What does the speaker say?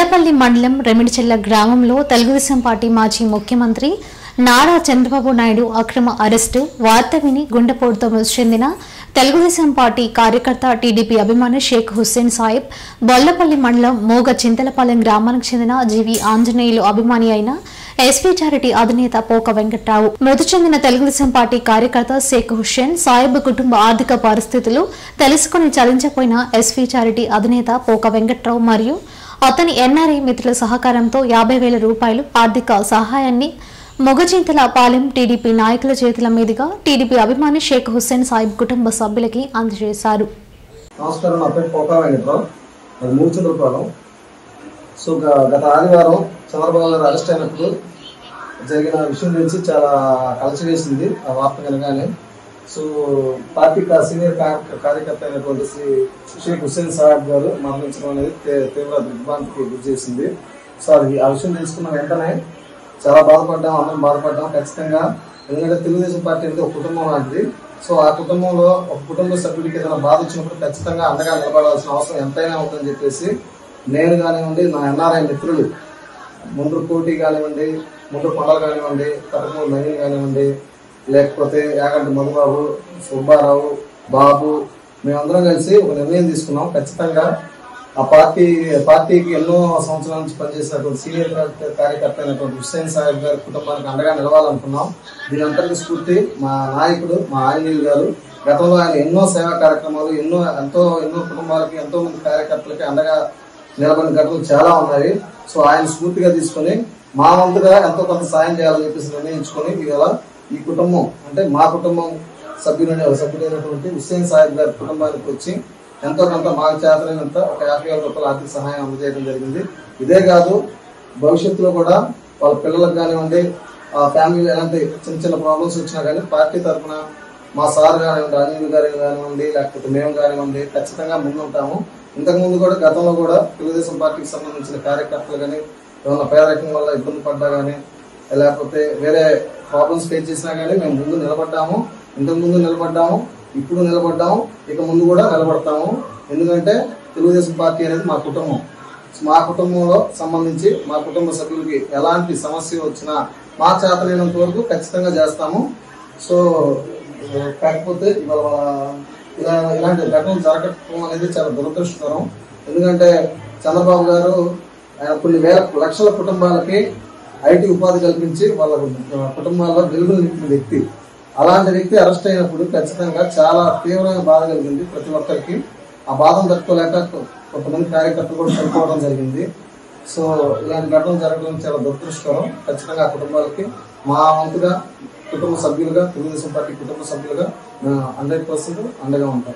బొల్లపల్లి మండలం రెమిడిచెల్ల గ్రామంలో తెలుగుదేశం పార్టీ మాజీ ముఖ్యమంత్రి నారా చంద్రబాబు నాయుడు అక్రమ అరెస్టు వార్త విని గుండెపోటుతో మృతి చెందిన తెలుగుదేశం పార్టీ కార్యకర్త టీడీపీ అభిమాని షేక్ హుస్సేన్ సాహిబ్ బొల్లపల్లి మండలం మోగ చింతలపాలెం గ్రామానికి చెందిన జీవి ఆంజనేయులు అభిమాని అయిన ఎస్పీ చారిటీ అధినేత పోక వెంకట్రావు మృతి చెందిన తెలుగుదేశం పార్టీ కార్యకర్త షేక్ హుస్సేన్ సాహిబ్ కుటుంబ ఆర్థిక పరిస్థితులు తెలుసుకుని చలించపోయిన ఎస్పీ చారిటీ అధినేత పోక వెంకట్రావు మరియు అతని ఎన్ఆర్ఐ మిత్రుల సహకారంతో యాభై వేల రూపాయలు ఆర్థిక సహాయాన్ని మొగచింతల పాలెం టీడీపీ నాయకుల చేతుల మీదుగా టీడీపీ అభిమాని షేక్ హుస్సేన్ సాహిబ్ కుటుంబ సభ్యులకి అందజేశారు నమస్కారం నా పేరు పోకా వెంకట్రావు అది మూర్చుండ్రపాలెం సో గ- గత ఆదివారం చంద్రబాబు గారు అరెస్ట్ అయినప్పుడు జరిగిన విషయం గురించి చాలా కలచివేసింది ఆ వార్త వినగానే సో పార్టీ కా- సీనియర్ కా- కార్యకర్త అయినటువంటి శ్రీ షేక్ హుస్సేన్ సాహెబ్ గారు మరణించడం అనేది తే- తీవ్ర దిగ్భ్రాంతికి గురి చేసింది సో అది ఆ విషయం తెలుసుకున్న వెంటనే చాలా బాధపడ్డాం అందరం బాధపడ్డాం ఖచ్చితంగా ఎందుకంటే తెలుగుదేశం పార్టీ అనేది ఒక కుటుంబం లాంటిది సో ఆ కుటుంబంలో ఒక కుటుంబ సభ్యుడికి ఏదైనా బాధ వచ్చినప్పుడు ఖచ్చితంగా అండగా నిలబడాల్సిన అవసరం ఎంతైనా ఉందని చెప్పేసి నేను కానివ్వండి నా ఎన్ఆర్ఐ మిత్రులు ముందు కోటి కానివ్వండి ముందు కొండలు కానివ్వండి కటకూరు నవీన్ కానివ్వండి లేకపోతే యాగంటి మధుబాబు సుబ్బారావు బాబు మేమందరం కలిసి ఒక నిర్ణయం తీసుకున్నాం ఖచ్చితంగా ఆ పార్టీ పార్టీకి ఎన్నో సంవత్సరాల నుంచి పనిచేసినటువంటి సీనియర్ కార్య- కార్యకర్త అయినటువంటి హుస్సేన్ సాహెబ్ గారి కుటుంబానికి అండగా నిలవాలనుకున్నాం దీని అంతటి స్ఫూర్తి మా నాయకుడు మా ఆంజనేయులు గారు గతంలో ఆయన ఎన్నో సేవా కార్యక్రమాలు ఎన్నో ఎంతో ఎన్నో కుటుంబాలకి ఎంతో మంది కార్యకర్తలకి అండగా నిలబడిన ఘటనలు చాలా ఉన్నాయి సో ఆయన స్ఫూర్తిగా తీసుకొని మా వంతుగా ఎంతో కొంత సాయం చేయాలని చెప్పేసి నిర్ణయించుకొని ఇవాళ ఈ కుటుంబం అంటే మా కుటుంబం సభ్యులైన సభ్యుడైనటువంటి హుస్సేన్ సాహిబ్ గారి కుటుంబానికి వచ్చి ఎంతో కొంత మాకు చేతనైనంత ఒక యాభై వేల రూపాయల ఆర్థిక సహాయం అందజేయడం జరిగింది ఇదే కాదు భవిష్యత్తులో కూడా వాళ్ళ పిల్లలకు కానివ్వండి ఆ ఫ్యామిలీలో ఎలాంటి చిన్న చిన్న ప్రాబ్లమ్స్ వచ్చినా కానీ పార్టీ తరఫున మా సార్ కానివ్వండి రాజీవ్ గారు కానివ్వండి లేకపోతే మేము కానివ్వండి ఖచ్చితంగా ముందుంటాము ఇంతకు ముందు కూడా గతంలో కూడా తెలుగుదేశం పార్టీకి సంబంధించిన కార్యకర్తలు కానీ ఏమైనా పేదరికం వల్ల ఇబ్బంది పడ్డా కానీ లేకపోతే వేరే ప్రాబ్లమ్స్ ఫేస్ చేసినా కానీ మేము ముందు నిలబడ్డాము ఇంతకు ముందు నిలబడ్డాము ఇప్పుడు నిలబడ్డాము ఇక ముందు కూడా నిలబడతాము ఎందుకంటే తెలుగుదేశం పార్టీ అనేది మా కుటుంబం మా కుటుంబంలో సంబంధించి మా కుటుంబ సభ్యులకి ఎలాంటి సమస్య వచ్చినా మా చేతనైనంత వరకు ఖచ్చితంగా చేస్తాము సో ఆ, కాకపోతే ఇవాళ ఇలా ఇలాంటి ఘటనలు జరగటం అనేది చాలా దురదృష్టకరం ఎందుకంటే చంద్రబాబు గారు ఆయన కొన్ని వేల లక్షల కుటుంబాలకి ఐటీ ఉపాధి కల్పించి వాళ్ళ కుటుంబాల్లో వెలుగులు నింపిన వ్యక్తి అలాంటి వ్యక్తి అరెస్ట్ అయినప్పుడు ఖచ్చితంగా చాలా తీవ్రమైన బాధ కలిగింది ప్రతి ఒక్కరికి ఆ బాధను తట్టుకోలేక కొ- కొంతమంది కార్యకర్తలు కూడా చనిపోవడం జరిగింది సో ఇలాంటి ఘటనలు జరగడం చాలా దురదృష్టకరం ఖచ్చితంగా ఆ కుటుంబాలకి మా వంతుగా కుటుంబ సభ్యులుగా తెలుగుదేశం పార్టీ కుటుంబ సభ్యులుగా హండ్రెడ్ పర్సెంట్ అండగా ఉంటాం